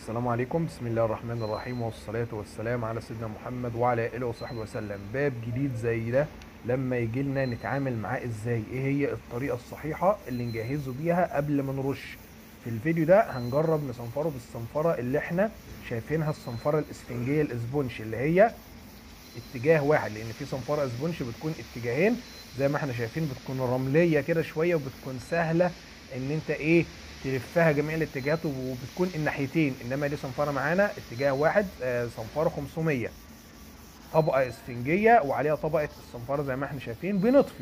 السلام عليكم بسم الله الرحمن الرحيم والصلاة والسلام على سيدنا محمد وعلى آله وصحبه وسلم باب جديد زي ده لما يجي لنا نتعامل معاه ازاي ايه هي الطريقة الصحيحة اللي نجهزه بيها قبل ما نرش في الفيديو ده هنجرب نصنفره بالصنفرة اللي احنا شايفينها الصنفرة الاسفنجية الاسبونش اللي هي اتجاه واحد لان في صنفرة اسبونش بتكون اتجاهين زي ما احنا شايفين بتكون رملية كده شوية وبتكون سهلة ان انت ايه تلفها جميع الاتجاهات وبتكون الناحيتين انما دي صنفره معانا اتجاه واحد آه، صنفره 500 طبقه اسفنجيه وعليها طبقه الصنفره زي ما احنا شايفين بنطفي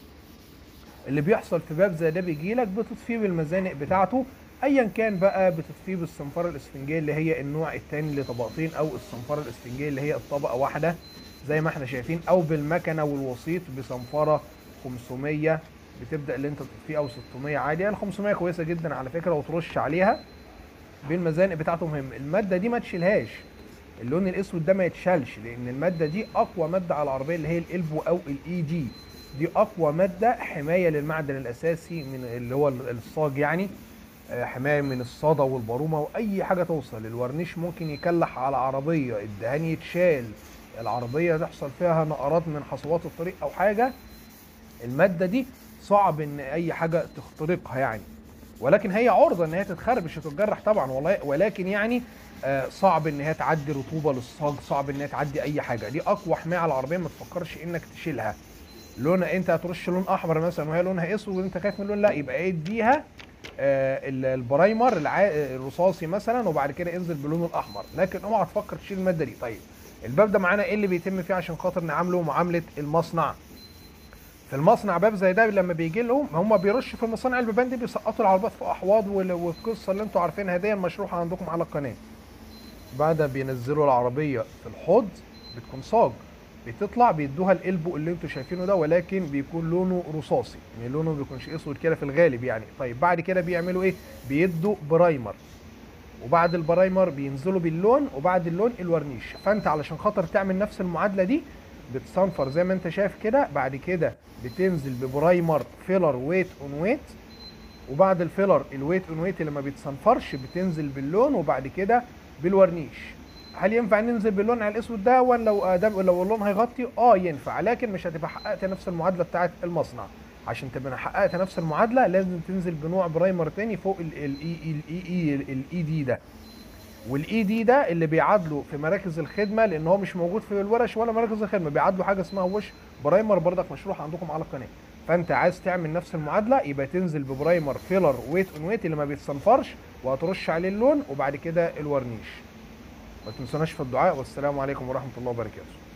اللي بيحصل في باب زي ده بيجي لك بتطفيه بالمزانق بتاعته ايا كان بقى بتطفيه بالصنفره الاسفنجيه اللي هي النوع الثاني لطبقتين او الصنفره الاسفنجيه اللي هي الطبقه واحده زي ما احنا شايفين او بالمكنه والوسيط بصنفره 500 بتبدا اللي انت تطفيه او 600 عادي يعني 500 كويسه جدا على فكره وترش عليها بالمزانق بتاعته مهم الماده دي ما تشيلهاش اللون الاسود ده ما يتشالش لان الماده دي اقوى ماده على العربيه اللي هي الالبو او الاي دي دي اقوى ماده حمايه للمعدن الاساسي من اللي هو الصاج يعني آه، حمايه من الصدى والبرومه واي حاجه توصل الورنيش ممكن يكلح على عربيه الدهان يتشال العربيه تحصل فيها نقرات من حصوات الطريق او حاجه الماده دي صعب ان اي حاجه تخترقها يعني ولكن هي عرضه ان هي تتخربش وتتجرح طبعا والله ولكن يعني آه، صعب ان هي تعدي رطوبه للصاج صعب ان هي تعدي اي حاجه دي اقوى حمايه على العربيه ما تفكرش انك تشيلها لون انت هترش لون احمر مثلا وهي لونها اسود وانت خايف من اللون لا يبقى اديها آه، ال- البرايمر الع- الرصاصي مثلا وبعد كده انزل بلونه الاحمر لكن اوعى تفكر تشيل الماده دي طيب الباب ده معانا ايه اللي بيتم فيه عشان خاطر نعامله معامله المصنع في المصنع باب زي ده لما بيجي لهم هم بيرشوا في مصانع البيبان دي بيسقطوا العربيات في احواض وال- والقصه اللي انتوا عارفينها دي المشروحه عندكم على القناه بعد بينزلوا العربيه في الحوض بتكون صاج بتطلع بيدوها القلبو اللي انتوا شايفينه ده ولكن بيكون لونه رصاصي يعني لونه ما بيكونش اسود كده في الغالب يعني طيب بعد كده بيعملوا ايه بيدوا برايمر وبعد البرايمر بينزلوا باللون وبعد اللون الورنيش فانت علشان خاطر تعمل نفس المعادله دي بتصنفر زي ما انت شايف كده بعد كده بتنزل ببرايمر فيلر ويت اون ويت وبعد الفيلر الويت اون ويت اللي ما بيتصنفرش بتنزل باللون وبعد كده بالورنيش هل ينفع ننزل باللون على الاسود ده ولا لو آه ده لو اللون هيغطي اه ينفع لكن مش هتبقى حققت نفس المعادله بتاعه المصنع عشان تبقى حققت نفس المعادله لازم تنزل بنوع برايمر تاني فوق الاي اي الاي دي ده والاي دي ده اللي بيعادله في مراكز الخدمه لان هو مش موجود في الورش ولا مراكز الخدمه بيعادله حاجه اسمها وش برايمر برضك مشروح عندكم على القناه فانت عايز تعمل نفس المعادله يبقى تنزل ببرايمر فيلر ويت اون ويت اللي ما بيتصنفرش وهترش عليه اللون وبعد كده الورنيش ما تنسوناش في الدعاء والسلام عليكم ورحمه الله وبركاته